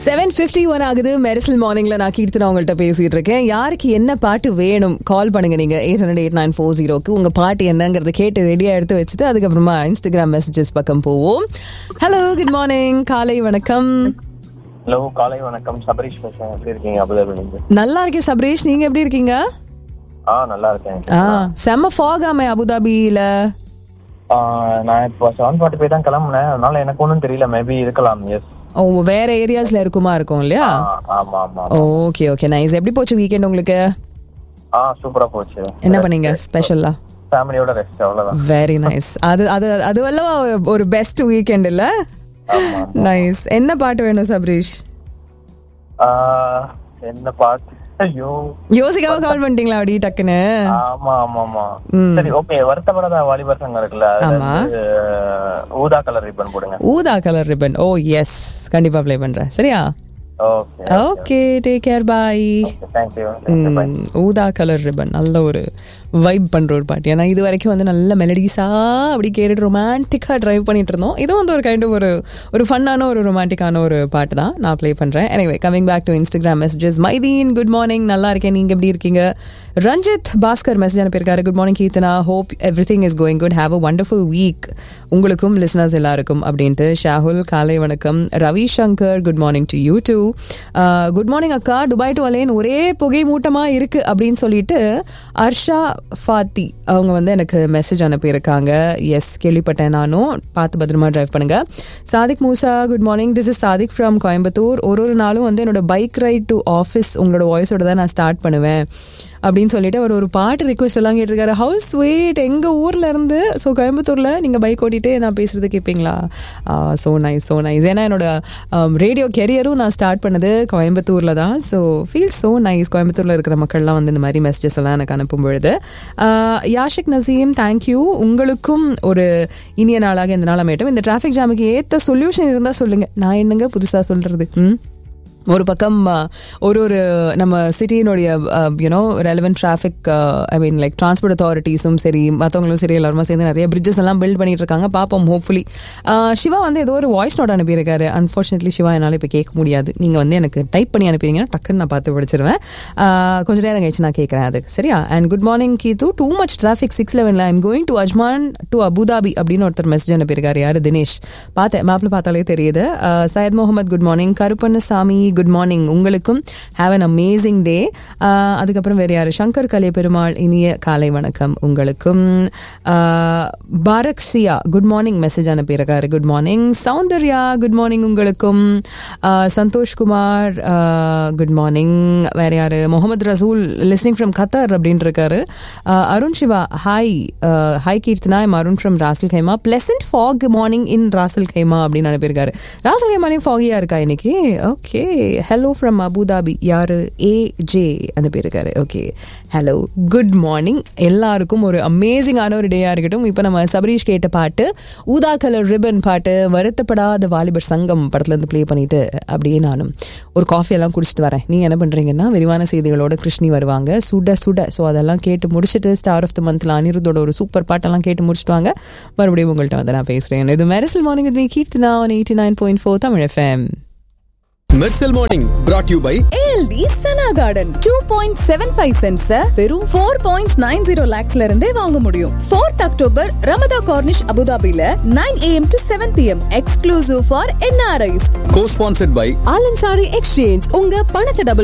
Seven fifty one ஆகுது மெரிசல் மார்னிங்ல நான் கீர்த்தனா உங்கள்கிட்ட பேசிட்டு இருக்கேன் யாருக்கு என்ன பாட்டு வேணும் கால் பண்ணுங்க நீங்க eight hundred eight nine four ஜீரோக்கு உங்க பாட்டு என்னங்கிறத கேட்டு ரெடியா எடுத்து வச்சுட்டு அதுக்கப்புறமா இன்ஸ்டாகிராம் மெசேஜஸ் பக்கம் போவோம் ஹலோ குட் மார்னிங் காலை வணக்கம் ஹலோ காலை வணக்கம் சபரீஷ் பேசுறேன் எப்படி இருக்கீங்க அபுதாபிலிருந்து நல்லா இருக்கேன் சபரேஷ் நீங்க எப்படி இருக்கீங்க ஆ நல்லா இருக்கேன் ஆ செம்ம ஃபாகாமே அபுதாபியில ஆ, நான் இப்போ செவன் ஃபார்ட்டி ஃபைவ் தான் கிளம்புனேன் அதனால எனக்கு ஒன்றும் தெரியல மேபி இருக்கலாம் எஸ் ஓ வேற ஏரியாஸ்ல இருக்குமா இருக்கும் இல்லையா ஆமா ஆமா ஓகே ஓகே நைஸ் எப்படி போச்சு வீக்கெண்ட் உங்களுக்கு ஆ சூப்பரா போச்சு என்ன பண்ணீங்க ஸ்பெஷலா ஃபேமிலியோட ரெஸ்ட் அவ்வளவுதான் வெரி நைஸ் அது அது அது வல்லவா ஒரு பெஸ்ட் வீக்கெண்ட் இல்ல ஆமா நைஸ் என்ன பாட்டு வேணும் சபரீஷ் ஆ, என்ன பாட்டு ஐயோ யோசிக்காம கால் பண்ணிட்டீங்களா அப்படி டக்குன்னு ஆமா ஆமா ஆமா சரி ஓகே வருத்தப்படாத வாலிபர் சங்கம் இருக்குல்ல அதுல ஆமா. வந்து, ஊதா கலர் ரிப்பன் போடுங்க ஊதா கலர் ரிப்பன் ஓ எஸ் கண்டிப்பா ப்ளே பண்றேன் சரியா okay okay take care bye thank you ஊதா கலர் ரிப்பன் நல்ல ஒரு வைப் பண்ற ஒரு பாட்டு ஏன்னா இது வரைக்கும் வந்து நல்ல மெலடிஸா அப்படி கேட்டுட்டு ரொமான்டிக்கா டிரைவ் பண்ணிட்டு இருந்தோம் இதுவும் வந்து ஒரு கைண்ட் ஒரு ஒரு ஃபன்னான ஒரு ரொமான்டிக்கான ஒரு பாட்டு தான் நான் ப்ளே பண்றேன் anyway coming back to Instagram messages Mydeen good morning நல்லா இருக்கேன் நீங்க எப்படி இருக்கீங்க ரஞ்சித் பாஸ்கர் மெசேஜ் அனுப்பியிருக்காரு good morning Keerthana hope everything is going good have a wonderful week உங்களுக்கும் லிசனர்ஸ் எல்லாருக்கும் அப்படின்ட்டு ஷாகுல் காலை வணக்கம் Ravi Shankar good morning to you too good morning அக்கா துபாய் டு அலேன் ஒரே புகை மூட்டமா இருக்கு அப்படின்னு சொல்லிட்டு அர்ஷா ஃபாத்தி அவங்க வந்து எனக்கு மெசேஜ் அனுப்பியிருக்காங்க எஸ் கேள்விப்பட்டேன் நானும் பார்த்து பத்திரமா டிரைவ் பண்ணுங்க Sadiq Moosa good morning this is Sadiq from Coimbatore ஒரு ஒரு நாளும் வந்து என்னோட பைக் ரைட் டு ஆஃபீஸ் உங்களோட வாய்ஸோட தான் நான் ஸ்டார்ட் பண்ணுவேன் அப்படின்னு சொல்லிட்டு அவர் ஒரு பாட்டு ரிக்வெஸ்ட் எல்லாம் கேட்டிருக்காரு ஹவுஸ் ஸ்வீட் எங்க ஊர்ல இருந்து ஸோ கோயம்புத்தூர்ல நீங்க பைக் ஓட்டிட்டு நான் பேசுறது கேட்பீங்களா ஸோ நைஸ் ஸோ நைஸ் ஏன்னா என்னோட ரேடியோ கெரியரும் நான் ஸ்டார்ட் பண்ணது கோயம்புத்தூர்ல தான் ஸோ ஃபீல் ஸோ நைஸ் கோயம்புத்தூர்ல இருக்கிற மக்கள்லாம் வந்து இந்த மாதிரி மெசேஜஸ் எல்லாம் எனக்கு அனுப்பும் பொழுது ஆஹ் யாஷிக் நசீம் தேங்க்யூ உங்களுக்கும் ஒரு இனிய நாளாக இந்த நாள் அமையட்டும் இந்த டிராஃபிக் ஜாமுக்கு ஏற்ற சொல்யூஷன் இருந்தால் சொல்லுங்க நான் என்னங்க புதுசாக சொல்றது ம் ஒரு பக்கம் அஹ், ஒரு ஒரு நம்ம சிட்டியினுடைய you know relevant traffic I mean like transport அத்தாரிட்டிஸும் சரி மற்றவங்களும் சரி எல்லாருமே சேர்ந்து நிறைய பிரிட்ஜஸ் எல்லாம் பில்ட் பண்ணிட்டு இருக்காங்க பார்ப்போம் ஹோப்ஃபுல்லி சிவா வந்து ஏதோ ஒரு வாய்ஸ் நோட் அனுப்பியிருக்காரு அன்ஃபார்ச்சுனேட்லி சிவா என்னால் இப்போ கேட்க முடியாது நீங்கள் வந்து எனக்கு டைப் பண்ணி அனுப்பிங்கன்னா டக்குன்னு நான் பார்த்து படிச்சிருவேன் அஹ், கொஞ்ச நேரம் கழிச்சு நான் கேட்குறேன் அது சரியா and good morning Keethu too much traffic six லெவனில் I'm going to Ajman to Abu Dhabi அப்படின்னு ஒருத்தர் மெசேஜ் அனுப்பியிருக்காரு யாரு தினேஷ் பார்த்தேன் மேப்ல பார்த்தாலே தெரியுது அஹ், Syed Mohammed good morning Karuppannasamy good morning உங்களுக்கும் ஹாவ் அன் அமேசிங் டே அதுக்கப்புறம் வேறு யாரு சங்கர் கலை பெருமாள் இனிய காலை வணக்கம் உங்களுக்கும் அஹ், பாரக் சியா குட் மார்னிங் மெசேஜ் அனுப்பியிருக்காரு good morning Soundarya good morning உங்களுக்கும் அஹ், சந்தோஷ்குமார் குட் மார்னிங் வேற யாரு முகமது ரசூல் லிஸ்னிங் ஃப்ரம் கத்தர் அப்படின்னு இருக்காரு அஹ், Arun Siva hi hi Keerthana M Arun from Ras al Khaimah pleasant fog morning in Ras al Khaimah அப்படின்னு அனுப்பியிருக்காரு ராசல் கைமாலையும் ஃபாகியா இருக்கா இன்னைக்கு ஓகே ஹலோ ஃப்ரம் அபுதாபி யாரு ஏ ஜே அனுப்பியிருக்காரு ஓகே ஹலோ குட் மார்னிங் எல்லாருக்கும் ஒரு அமேசிங்கான ஒரு டேயா இருக்கட்டும் இப்போ நம்ம சபரீஷ் கேட்ட பாட்டு ஊதா கலர் ரிப்பன் பாட்டு வருத்தப்படாத வாலிபர் சங்கம் படத்துல இருந்து ப்ளே பண்ணிட்டு அப்படியே நானும் ஒரு காஃபி எல்லாம் குடிச்சிட்டு வரேன் நீங்க என்ன பண்றீங்கன்னா விரிவான செய்திகளோட கிருஷ்ணி வருவாங்க சுட சுட ஸோ அதெல்லாம் கேட்டு முடிச்சுட்டு ஸ்டார் ஆஃப் த மந்த்ல அனிருத்தோட ஒரு சூப்பர் பாட்டெல்லாம் கேட்டு முடிச்சுட்டு வாங்க மறுபடியும் உங்கள்கிட்ட வந்து நான் பேசுறேன் இது Mersal morning with me Keerthana eighty nine point four Tamil FM Mersal morning brought you by ALT சனா garden two point seven five cents வெறும் ஃபோர் பாயிண்ட் நைன் ஜீரோ லேக்ஸ்ல இருந்தே வாங்க முடியும் ஃபோர்த் அக்டோபர் ரமதா கார்னிஷ் அபுதாபில nine AM to seven PM exclusive for NRIs cosponsored by Al Ansari exchange உங்க பணத்தை double